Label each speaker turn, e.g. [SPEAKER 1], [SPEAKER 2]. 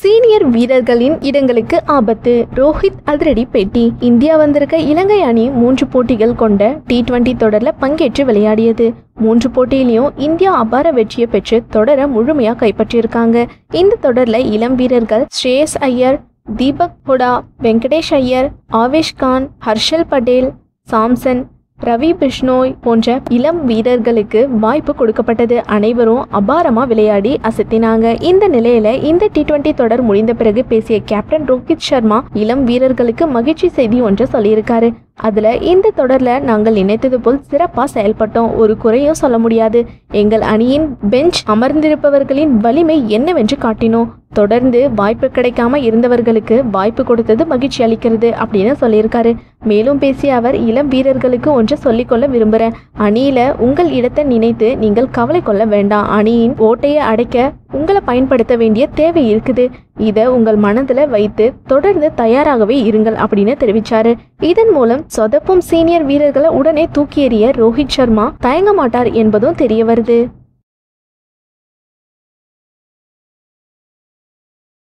[SPEAKER 1] senior வீரர்களின் இடங்களுக்கு ஆபத்து ரோஹித் அதிரடி பேட்டி இந்தியா வந்திருக்க இலங்கை அணி மூன்று போட்டிகள் கொண்ட டி டுவெண்டி தொடர்ல பங்கேற்று விளையாடியது மூன்று போட்டியிலையும் இந்தியா அபார வெற்றியை பெற்று தொடர முழுமையா கைப்பற்றியிருக்காங்க இந்த தொடர்ல இளம் வீரர்கள் ஸ்ரேயஸ் ஐயர் தீபக் ஹுடா வெங்கடேஷ் ஐயர் ஆவேஷ் கான் ஹர்ஷல் பட்டேல் சாம்சன் ரவி பிஷ்னோய் போன்ற இளம் வீரர்களுக்கு வாய்ப்பு கொடுக்கப்பட்டது அனைவரும் அபாரமா விளையாடி அசத்தினாங்க இந்த நிலையில இந்த டி டுவெண்டி தொடர் முடிந்த பிறகு பேசிய கேப்டன் ரோஹித் சர்மா இளம் வீரர்களுக்கு மகிழ்ச்சி செய்தி ஒன்று சொல்லியிருக்காரு அதுல இந்த தொடர்ல நாங்கள் நினைத்தது போல் சிறப்பா செயல்பட்டோம் ஒரு குறையும் சொல்ல முடியாது எங்கள் அணியின் பெஞ்ச் அமர்ந்திருப்பவர்களின் வலிமை என்னவென்று காட்டினோம் தொடர்ந்து வாய்ப்பு கிடைக்காம இருந்தவர்களுக்கு வாய்ப்பு கொடுத்தது மகிழ்ச்சி அளிக்கிறது அப்படின்னு சொல்லியிருக்காரு மேலும் பேசிய அவர் இளம் வீரர்களுக்கு ஒன்று சொல்லிக்கொள்ள விரும்புகிறேன் அணியில உங்கள் இடத்தை நினைத்து நீங்கள் கவலை கொள்ள வேண்டாம் அணியின் ஓட்டையை அடைக்க உங்களை பயன்படுத்த வேண்டிய தேவை இருக்குது இதை உங்கள் மனதில் வைத்து தொடர்ந்து தயாராகவே இருங்கள் அப்படின்னு தெரிவிச்சாரு இதன் மூலம் சொதப்பும் சீனியர் வீரர்களை உடனே தூக்கி எறிய ரோஹித் சர்மா தயங்க மாட்டார் என்பதும் தெரிய வருது